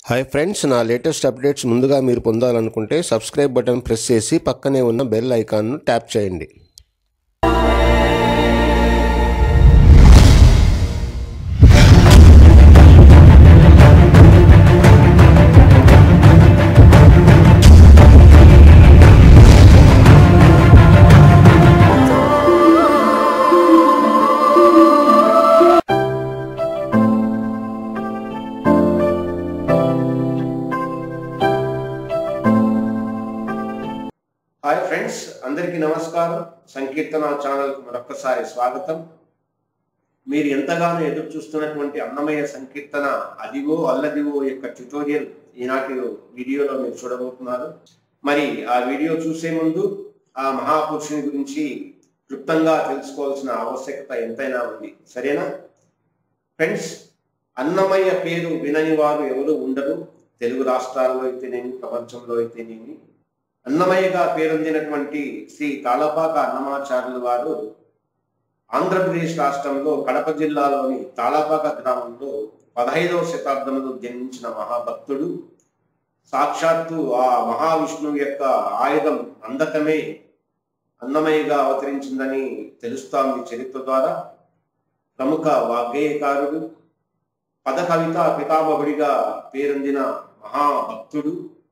Hi friends నా latest updates ముందుగా మీరు పొందాలనుకుంటే సబ్స్క్రైబ్ బటన్ ప్రెస్ చేసి పక్కనే ఉన్న బెల్ ఐకాన్ను ట్యాప్ చేయండి హాయ్ ఫ్రెండ్స్ అందరికీ నమస్కారం సంకీర్తన ఛానల్కి మరొక్కసారి స్వాగతం మీరు ఎంతగానో ఎదురు చూస్తున్నటువంటి అన్నమయ్య సంకీర్తన అదిగో అల్లదిగో యొక్క ట్యుటోరియల్ ఈనాటి వీడియోలో మీరు చూడబోతున్నారు మరి ఆ వీడియో చూసే ముందు ఆ మహాపురుషుని గురించి క్లుప్తంగా తెలుసుకోవాల్సిన ఆవశ్యకత ఎంతైనా ఉంది సరేనా ఫ్రెండ్స్ అన్నమయ్య పేరు వినని వారు ఎవరు ఉండరు తెలుగు రాష్ట్రాల్లో అయితేనేమి ప్రపంచంలో అయితేనేమి అన్నమయ్యగా పేరొందినటువంటి శ్రీ తాళపాక అన్నమాచార్యులు వారు ఆంధ్రప్రదేశ్ రాష్ట్రంలో కడప జిల్లాలోని తాళపాక గ్రామంలో పదహైదవ శతాబ్దంలో జన్మించిన మహాభక్తుడు సాక్షాత్తు ఆ మహావిష్ణువు యొక్క ఆయుధం అందకమే అన్నమయ్యగా అవతరించిందని తెలుస్తోంది చరిత్ర ద్వారా ప్రముఖ వాగ్గేయకారుడు పద కవిత పితామహుడిగా పేరొందిన మహాభక్తుడు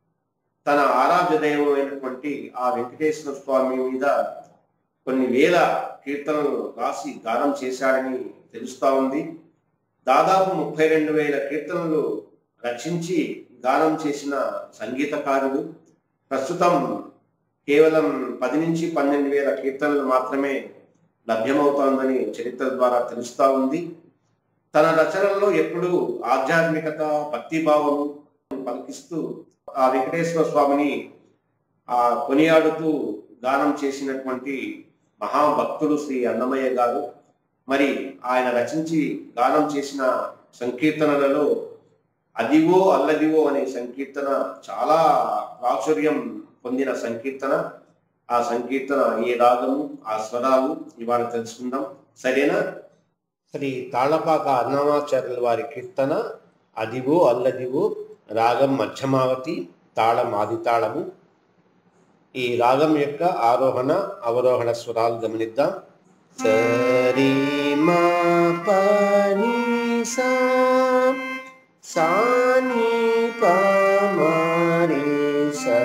తన ఆరాధ్య దైవమైనటువంటి ఆ వెంకటేశ్వర స్వామి మీద కొన్ని వేల కీర్తనలు రాసి గానం చేశాడని తెలుస్తా ఉంది దాదాపు ముప్పై రెండు వేల కీర్తనలు రచించి గానం చేసిన సంగీతకారుడు ప్రస్తుతం కేవలం పది నుంచి పన్నెండు వేల కీర్తనలు మాత్రమే లభ్యమవుతోందని చరిత్ర ద్వారా తెలుస్తా ఉంది తన రచనల్లో ఎప్పుడూ ఆధ్యాత్మికత భక్తిభావము పలికిస్తూ ఆ వెంకటేశ్వర స్వామిని ఆ కొనియాడుతూ గానం చేసినటువంటి మహాభక్తుడు శ్రీ అన్నమయ్య గారు మరి ఆయన రచించి గానం చేసిన సంకీర్తనలలో అదివో అల్లదివో అనే సంకీర్తన చాలా ప్రాచుర్యం పొందిన సంకీర్తన ఆ సంకీర్తన ఏ రాగము ఆ స్వరాలు ఇవాళ తెలుసుకుందాం సరేనా శ్రీ తాళపాక అన్నమాచార్యుల వారి కీర్తన అదివో అల్లదివో రాగం మధ్యమావతి తాళం ఆది తాళము ఈ రాగం యొక్క ఆరోహణ అవరోహణ స్వరాలు గమనిద్దాం సరి మా పని సా సాని ప మరి సా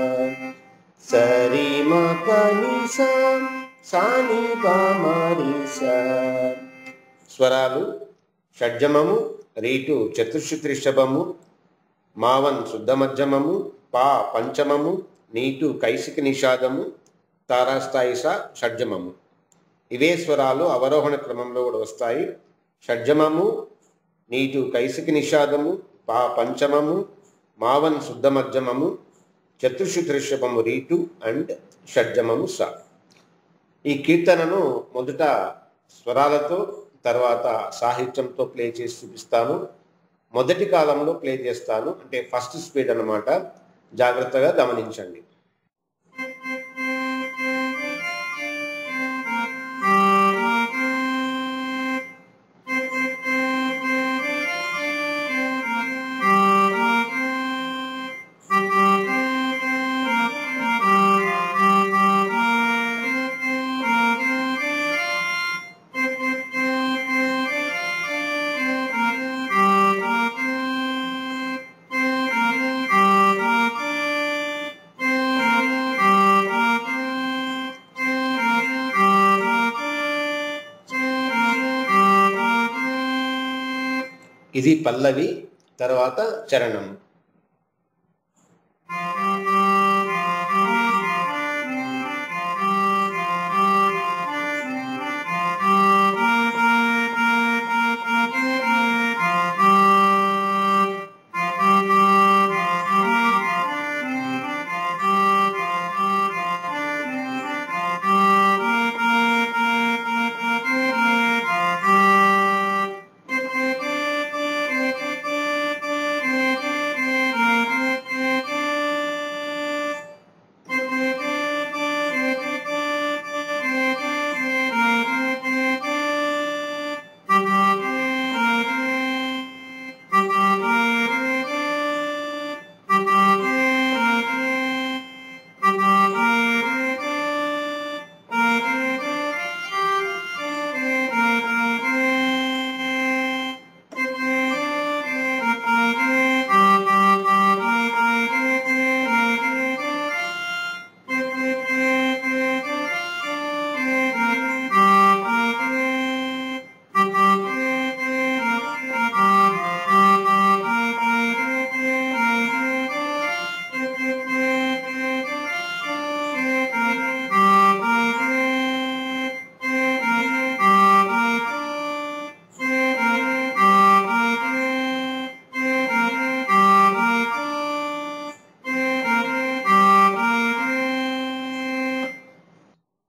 సరి మా పని సా సాని ప మరి సా స్వరాలు షడ్జమము రీటు చతుర్శుతి రిషభము మావన్ శుద్ధ మధ్యమము పా పంచమము నీటు కైసిక నిషాదము తారాస్థాయి స షడ్జమము ఇవే స్వరాలు అవరోహణ క్రమంలో కూడా వస్తాయి షడ్జమము నీటు కైసిక నిషాదము పా పంచమము మావన్ శుద్ధ మధ్యమము చతుర్శుతి రిషభము రీటు అండ్ షడ్జమము స ఈ కీర్తనను మొదట స్వరాలతో తర్వాత సాహిత్యంతో ప్లే చేసి చూపిస్తాను మొదటి కాలంలో ప్లే చేస్తాను అంటే ఫస్ట్ స్పీడ్ అన్నమాట జాగ్రత్తగా గమనించండి ఇది పల్లవి తర్వాత చరణం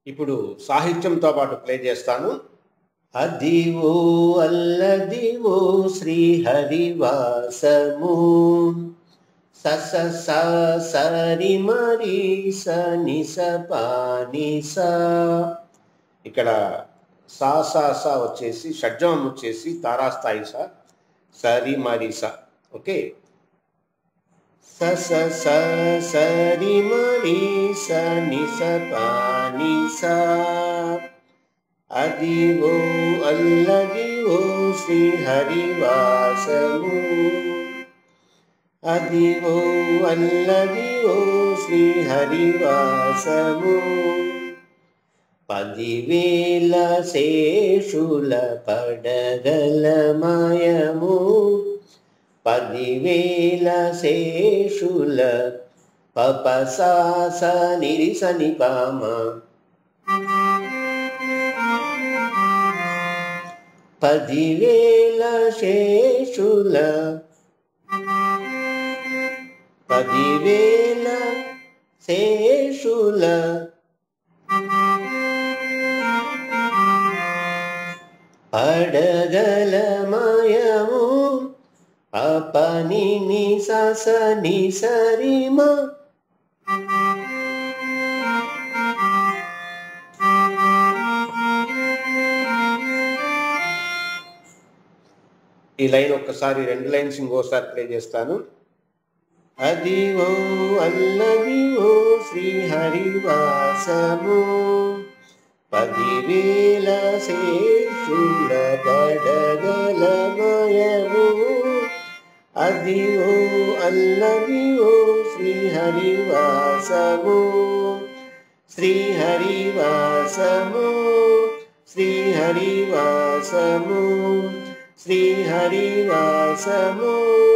ఇప్పుడు సాహిత్యంతో పాటు ప్లే చేస్తాను అదివో అల్లదివో శ్రీహరివాసము సస స సరి మరి స నిస పాని స ఇక్కడ సా సా సా వచ్చేసి షడ్జమం వచ్చేసి తారాస్థాయి స సరి మరి స ఓకే స స స సరి మరి స నిస పాని స అదివో అల్లదివో శ్రీహరివాసము అదివో అల్లదివో శ్రీహరివాసము పదివేల శేషుల పడగలమయము పదివేల శేషుల పపసాస నిరిసని పామ పదివేల శేషుల పదివేల శేషుల అడగలమయము అపని ని సస ని సరిమ ఈ లైన్ ఒక్కసారి రెండు లైన్స్ ఇంకోసారి ప్లే చేస్తాను అది ఓ అల్లది ఓ శ్రీహరివాసము పదివేల శేషుల పడగలమయము అది ఓ అల్లది ఓ శ్రీహరివాసము శ్రీహరివాసము శ్రీహరివాసము శ్రీహరివాసము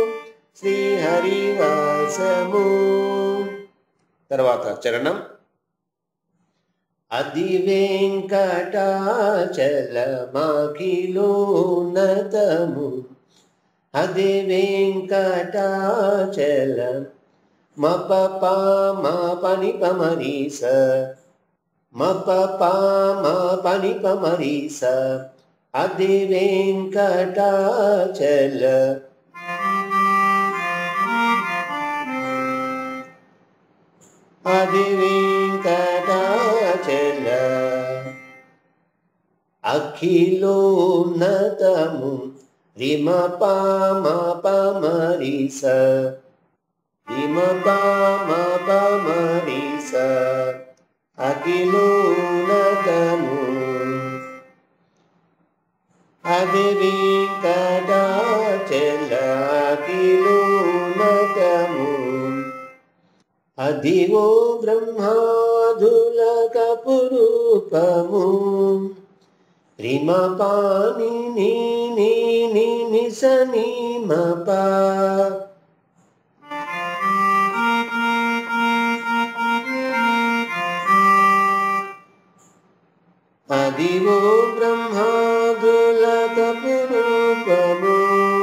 శ్రీహరివాసము తర్వాత చరణం అది వెంకటాచలమాకిలోనతము అది వెంకటాచలం మప పా మా పని పమరీస మప పా మా పని పమరీస అది వెంకటాచల అది వెంకటాచల అఖిలోన్నతము రిమ పామ పమరిస రిమ పామ పమరిస అఖిలోన్నతము అది వెంకటాచల అఖిలోన్నతము అదివో బ్రహ్మాదుల కపురూపము రిమ పాని నీ నీ నీ నిస నీ మపా అదివో బ్రహ్మాదుల కపురూపము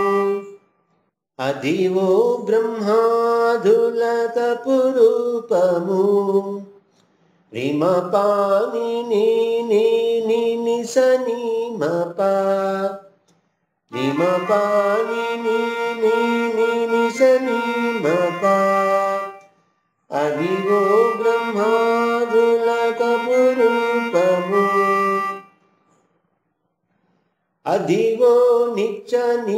అదివో బ్రహ్మాదుల కపురూపము రిమ పాని నీ నీ నీ నిస నీ మపా రిమ పాని నీ నీ నీ నిస నీ మపా అదివో బ్రహ్మాదుల కపురూపము అదివో నిత్య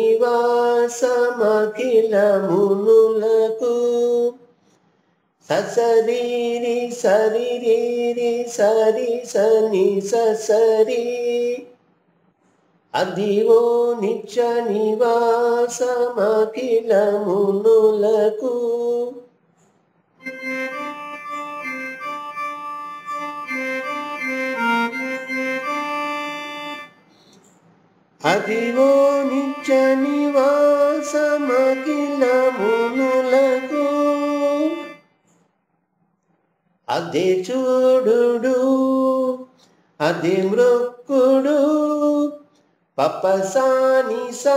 నివాసమఖిల మునులకు ససరీరి సరిరీరి సరి సని ససరి అదివో నిత్య నివాసమఖిల మునులకు అదివో నిత్య నివాసమఖిల మునులకు అదే చూడు అదే మృక్కుడు పపసాని సా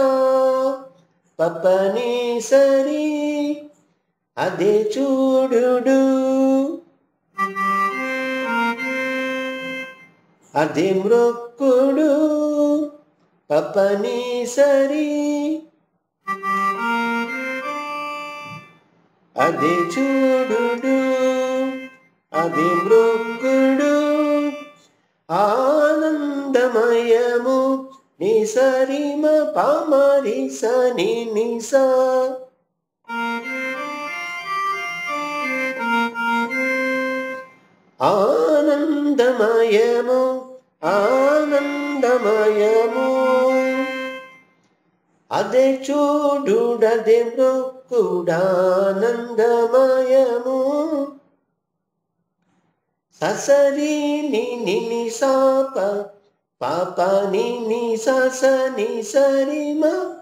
పపని సరి అదే చూడు అది మృక్కుడు పపని సరి అది చూడు అది మృక్కుడు ఆనందమయము నిసరిమ పమరి సని నిసా ఆనందమయము ఆనందమయము అదే చూడుడదే మృక్కుడానందమయము ససరి నిని సాప పాప నిని సస ని సరిమ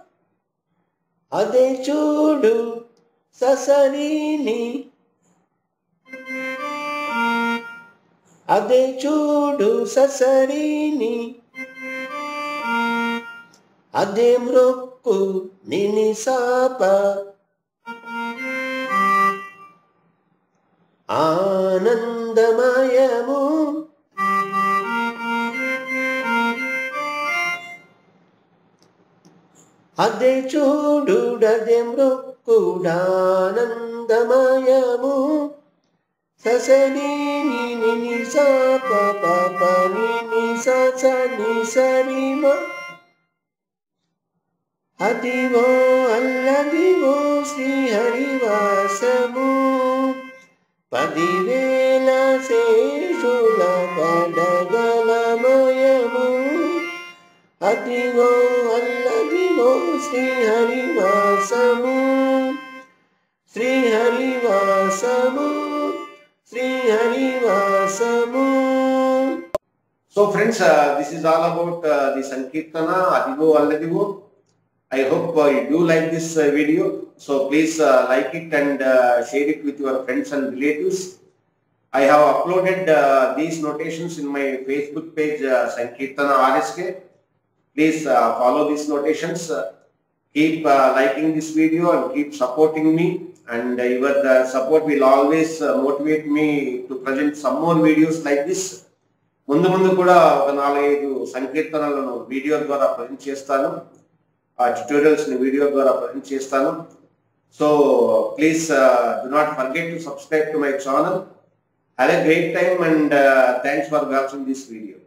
అదే చూడు ససరిని అదే చూడు ససరిని అదే మృక్కు నిని సాప ఆనందమయము అదే చూడుడదే మృక్కుడానందమయము ససని ని సా పాప ని సా స ని సరిమ అదివో అల్లదివో శ్రీహరివాసము పదివేల శేషుల పడగలమయము అదివో అల్లదివో శ్రీహరివాసము శ్రీహరివాసము శ్రీహరివాసము So friends, uh, this is all about uh, the Sankirtana Adivo Alladivo. I hope uh, you do like this uh, video. So please uh, like it and uh, share it with your friends and relatives. I have uploaded uh, these notations in my Facebook page uh, Sankirtana RSK. Please uh, follow these notations. Uh, keep uh, liking this video and keep supporting me. And uh, your uh, support will always uh, motivate me to present some more videos like this. ముందు ముందు కూడా ఒక నాలుగైదు సంకీర్తనలను video ద్వారా present చేస్తాను ఆ tutorials ని video ద్వారా ప్రజెంట్ చేస్తాను so please do not forget to subscribe to my channel have a great time and thanks for watching this video